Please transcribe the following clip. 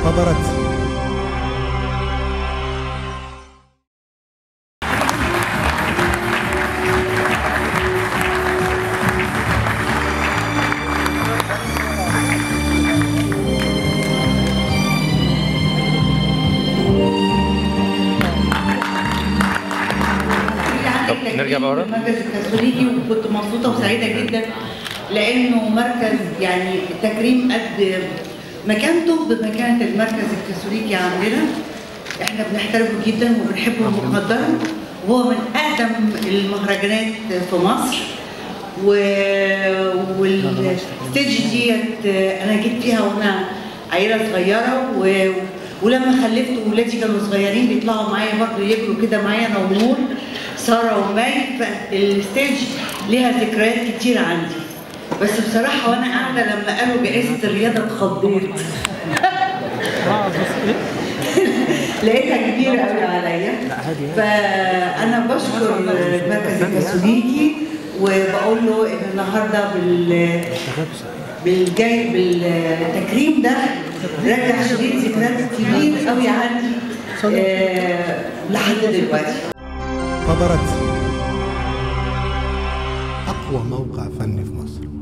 صدرت طب نرجع بقى ورا. المركز الكاثوليكي وكنت مبسوطه وسعيده جدا لانه مركز يعني التكريم قد مكانته بمكانه المركز الكاثوليكي عندنا احنا بنحترمه جدا وبنحبه وبنقدره وهو من اقدم المهرجانات في مصر و... والستيج ديت انا جيت فيها وانا عيله صغيره و... ولما خلفت ولادي كانوا صغيرين بيطلعوا معايا برضه يجروا كده معايا انا ونور ساره ومي فالستيج ليها ذكريات كتير عندي بس بصراحه وانا قاعده لما قالوا جائزه الرياضه اتخضيت لقيتها كبيره قوي عليا فانا بشكر المركز الكاثوليكي وبقول له ان النهارده بال بالجاي بالتكريم ده رجع شريط ذكريات كبير قوي عندي آه لحد دلوقتي صدرت أقوى موقع فني في مصر